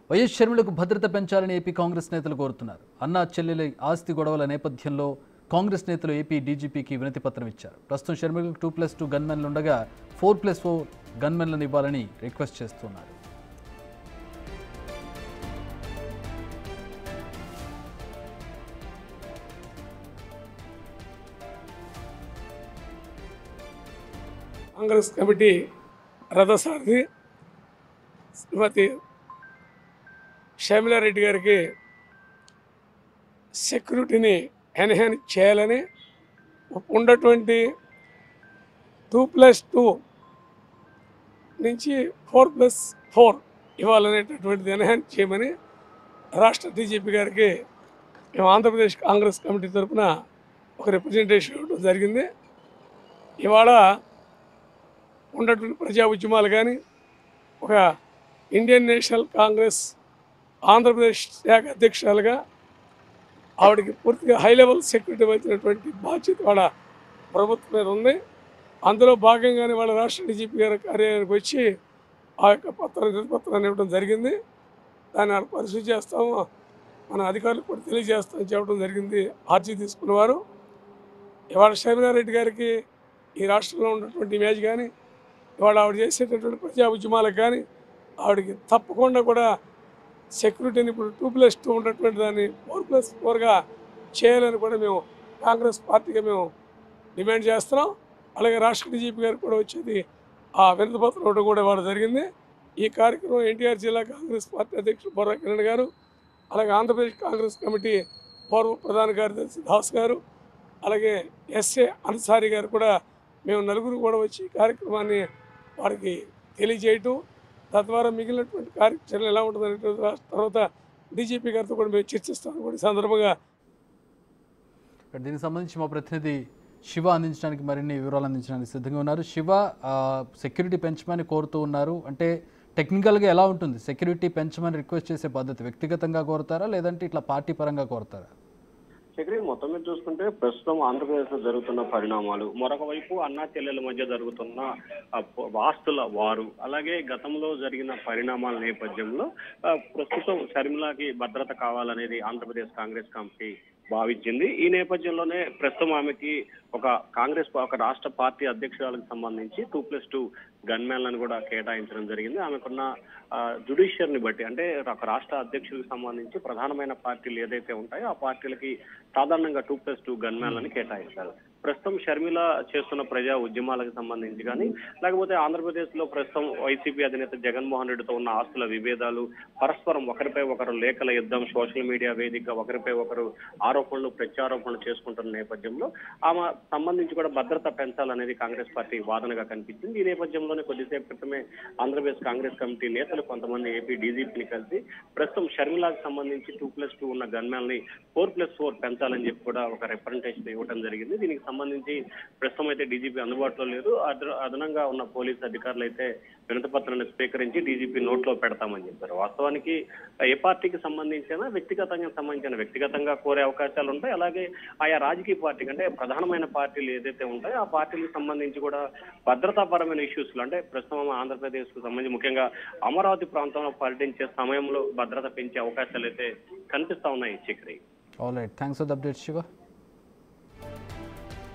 YS షర్మిలకు భద్రత పెంచాలని ఏపీ కాంగ్రెస్ నేతలు కోరుతున్నారు అన్నా చెల్లెలి ఆస్తి గొడవల నేపథ్యంలో కాంగ్రెస్ నేతలు ఏపీ డీజీపీకి వినతి పత్రం ఇచ్చారు ప్రస్తుతం షర్మిలకు టూ ప్లస్ టూ గన్మెన్లు ఉండగా ఫోర్ ప్లస్ ఫోర్ గన్మెన్లను ఇవ్వాలని రిక్వెస్ట్ చేస్తున్నారు కాంగ్రెస్ కమిటీ రథసారథి శ్రీమతి షమిలారెడ్డి గారికి సెక్యూరిటీని ఎన్హాన్స్ చేయాలని ఉన్నటువంటి టూ ప్లస్ టూ నుంచి ఫోర్ ప్లస్ ఫోర్ ఇవ్వాలనేటటువంటిది ఎన్హాన్స్ చేయమని రాష్ట్ర డీజీపీ గారికి మేము ఆంధ్రప్రదేశ్ కాంగ్రెస్ కమిటీ తరఫున ఒక రిప్రజెంటేషన్ ఇవ్వడం జరిగింది ఇవాళ ఉన్నటువంటి ప్రజా ఉద్యమాలు కానీ ఒక ఇండియన్ నేషనల్ కాంగ్రెస్ ఆంధ్రప్రదేశ్ శాఖ అధ్యక్షురాలుగా ఆవిడకి పూర్తిగా హై లెవెల్ సెక్యూరిటీ వచ్చినటువంటి బాధ్యత వాళ్ళ ప్రభుత్వం మీద ఉంది అందులో భాగంగానే వాళ్ళ రాష్ట్ర డీజీపీ గారి కార్యాలయానికి వచ్చి ఆ యొక్క పత్రం పత్రాన్ని ఇవ్వడం జరిగింది దాన్ని వాళ్ళు పరిశీలి చేస్తాము మన అధికారులకు కూడా తెలియజేస్తామని చెప్పడం జరిగింది ఆర్జీ తీసుకున్నవారు ఇవాళ షర్మిలారెడ్డి గారికి ఈ రాష్ట్రంలో ఉన్నటువంటి ఇమేజ్ కానీ ఇవాళ ఆవిడ చేసేటటువంటి ప్రజా ఉద్యమాలకు కానీ ఆవిడకి తప్పకుండా కూడా సెక్యూరిటీని ఇప్పుడు టూ ప్లస్ టూ ఉన్నటువంటి దాన్ని ఫోర్ ప్లస్ ఫోర్గా చేయాలని కూడా మేము కాంగ్రెస్ పార్టీగా మేము డిమాండ్ చేస్తున్నాం అలాగే రాష్ట్ర డీజీపీ గారికి కూడా వచ్చేది ఆ వినతి పత్రం ఇవ్వడం కూడా ఇవాళ జరిగింది ఈ కార్యక్రమం ఎన్టీఆర్ జిల్లా కాంగ్రెస్ పార్టీ అధ్యక్షుడు బొర్రా కిరణ్ గారు అలాగే ఆంధ్రప్రదేశ్ కాంగ్రెస్ కమిటీ పూర్వ ప్రధాన కార్యదర్శి దాస్ గారు అలాగే ఎస్ఏ అన్సారీ గారు కూడా మేము నలుగురు కూడా వచ్చి ఈ కార్యక్రమాన్ని వారికి తెలియజేయటం తద్వారా మిగిలినటువంటి కార్యాచరణ ఎలా ఉంటుంది అనేటువంటి తర్వాత డీజీపీ గారితో కూడా మేము చర్చిస్తామని కూడా ఈ సందర్భంగా దీనికి సంబంధించి మా ప్రతినిధి శివ అందించడానికి మరిన్ని వివరాలు అందించడానికి సిద్ధంగా ఉన్నారు శివ ఆ, సెక్యూరిటీ పెంచమని కోరుతూ ఉన్నారు అంటే టెక్నికల్గా ఎలా ఉంటుంది సెక్యూరిటీ పెంచమని రిక్వెస్ట్ చేసే పద్ధతి వ్యక్తిగతంగా కోరుతారా లేదంటే ఇట్లా పార్టీ పరంగా కోరుతారా చక్రి మొత్తం మీద చూసుకుంటే ప్రస్తుతం ఆంధ్రప్రదేశ్ లో జరుగుతున్న పరిణామాలు మరొక వైపు అన్నా చెల్లెల మధ్య జరుగుతున్న ఆ, ప- ఆస్తుల వారు అలాగే గతంలో జరిగిన పరిణామాల నేపథ్యంలో ఆ, ప్రస్తుతం షర్మిలాకి భద్రత కావాలనేది ఆంధ్రప్రదేశ్ కాంగ్రెస్ కమిటీ భావించింది ఈ నేపథ్యంలోనే ప్రస్తుతం ఆమెకి ఒక కాంగ్రెస్ పా- ఒక రాష్ట్ర పార్టీ అధ్యక్షురాలకు సంబంధించి టూ ప్లస్ టూ గన్మ్యాన్లను కూడా కేటాయించడం జరిగింది ఆమెకున్న జుడిషియర్ ని బట్టి అంటే ఒక రాష్ట్ర అధ్యక్షులకు సంబంధించి ప్రధానమైన పార్టీలు ఏదైతే ఉంటాయో ఆ పార్టీలకి సాధారణంగా టూ ప్లస్ టూ గన్మ్యాన్లని కేటాయిస్తారు ప్రస్తుతం షర్మిల చేస్తున్న ప్రజా ఉద్యమాలకు సంబంధించి కానీ లేకపోతే ఆంధ్రప్రదేశ్ లో ప్రస్తుతం వైసీపీ అధినేత జగన్మోహన్ రెడ్డితో ఉన్న ఆస్తుల విభేదాలు పరస్పరం ఒకరిపై ఒకరు లేఖల యుద్ధం సోషల్ మీడియా వేదిక ఒకరిపై ఒకరు ఆరోపణలు ప్రత్యారోపణలు చేసుకుంటున్న నేపథ్యంలో ఆమె సంబంధించి కూడా భద్రత పెంచాలనేది కాంగ్రెస్ పార్టీ వాదనగా కనిపించింది ఈ నేపథ్యంలోనే కొద్దిసేపు క్రితమే ఆంధ్రప్రదేశ్ కాంగ్రెస్ కమిటీ నేతలు కొంతమంది ఏపీ డీజీపీని కలిసి ప్రస్తుతం షర్మిలాకు సంబంధించి టూ ప్లస్ టూ ఉన్న గన్మ్యాన్ ని ఫోర్ ప్లస్ ఫోర్ పెంచాలని చెప్పి కూడా ఒక రిప్రజెంటేషన్ ఇవ్వడం జరిగింది దీనికి సంబంధించి ప్రస్తుతం అయితే డీజీపీ అందుబాటులో లేదు అదన- అదనంగా ఉన్న పోలీసు అధికారులు అయితే వినతి పత్రాన్ని స్వీకరించి డీజీపీ నోట్లో పెడతామని చెప్పారు వాస్తవానికి ఏ పార్టీకి సంబంధించిన వ్యక్తిగతంగా సంబంధించిన వ్యక్తిగతంగా కోరే అవకాశాలు ఉంటాయి అలాగే ఆయా రాజకీయ పార్టీకి అంటే ప్రధానమైన పార్టీలు ఏదైతే ఉంటాయో ఆ పార్టీలకు సంబంధించి కూడా భద్రతాపరమైన ఇష్యూస్ అంటే ప్రస్తుతం ఆంధ్రప్రదేశ్ కు సంబంధించి ముఖ్యంగా అమరావతి ప్రాంతంలో పర్యటించే సమయంలో భద్రత పెంచే అవకాశాలు అయితే కనిపిస్తా ఉన్నాయి Chakri all right thanks for the update Shiva